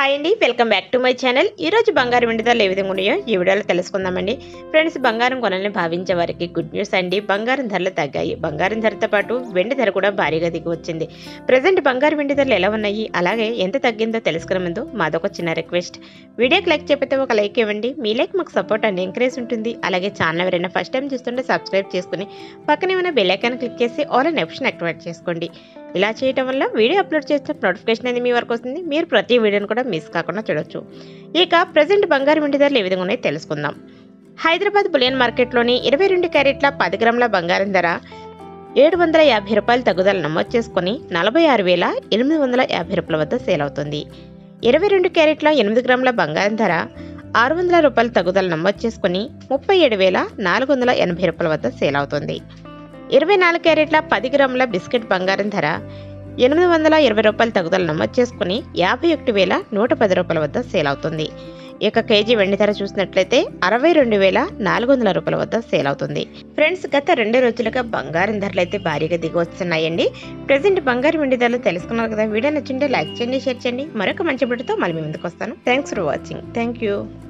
hi అండి welcome back to my channel ఈ రోజు బంగారం వెండి ధరలు ఏ విధంగా ఉన్నాయో ఈ వీడియోలో తెలుసుకుందామండి ఫ్రెండ్స్ బంగారం కొనాలని భావించే వారికి గుడ్ న్యూస్ అండి బంగారం ధరలు తగ్గాయి బంగారం ధరతో పాటు వెండి ధర కూడా భారీగా దిగి వచ్చింది ప్రజెంట్ బంగారం వెండి ధరలు ఎలా ఉన్నాయి అలాగే ఎంత తగ్గిందో తెలుసుకునే ముందు మాదొక చిన్న రిక్వెస్ట్ వీడియోకి లైక్ చెప్పితే ఒక లైక్ ఇవ్వండి మీ లైక్ మాకు సపోర్ట్ అండ్ ఎంకరేజ్ ఉంటుంది అలాగే ఛానల్ ఎవరైనా ఫస్ట్ టైం చూస్తుంటే సబ్స్క్రైబ్ చేసుకుని పక్కనే ఉన్న బెల్ ఐకాన్ క్లిక్ చేసి ఆల్ అనే ఆప్షన్ యాక్టివేట్ చేసుకోండి ఇలా చేయడం వల్ల వీడియో అప్లోడ్ చేస్తే నోటిఫికేషన్ అనేది మీ వరకు వస్తుంది మీరు ప్రతి వీడియోని కూడా మిస్ కాకుండా చూడొచ్చు ఇక ప్రజెంట్ బంగారం వెండి ధరలు ఏ విధంగా ఉన్నాయో తెలుసుకుందాం హైదరాబాద్ బులియన్ మార్కెట్లోని ఇరవై రెండు క్యారెట్ల పది గ్రాముల బంగారం ధర ఏడు వందల యాభై రూపాయల తగ్గుదల నమోదు చేసుకుని నలభై ఆరు వేల ఎనిమిది వందల యాభై రూపాయల వద్ద సేల్ అవుతుంది ఇరవై రెండు క్యారెట్ల ఎనిమిది గ్రాముల బంగారం ధర ఆరు వందల రూపాయల తగ్గుదల నమోదు చేసుకుని ముప్పై ఏడు వేల నాలుగు వందల ఎనభై రూపాయల వద్ద సేల్ అవుతుంది ఇరవై నాలుగు క్యారెట్ల పది గ్రాముల బిస్కెట్ బంగారం ధర ఎనిమిది వందల ఇరవై రూపాయల తగ్గుదల నమోదు చేసుకుని యాభై ఒకటి వేల నూట పది రూపాయల వద్ద సేల్ అవుతుంది ఇక కేజీ వెండి ధర చూసినట్లయితే అరవై రెండు వేల నాలుగు వందల రూపాయల వద్ద సేల్ అవుతుంది ఫ్రెండ్స్ గత రెండు రోజులుగా బంగారం ధరలు అయితే భారీగా దిగి వస్తున్నాయండి ప్రజెంట్ బంగారం వెండి ధరలు తెలుసుకున్నారు కదా వీడియో నచ్చింటే లైక్ చేయండి షేర్ చేయండి మరొక మంచి బిడ్డతో మళ్ళీ మీ ముందుకు వస్తాను thanks for watching thank you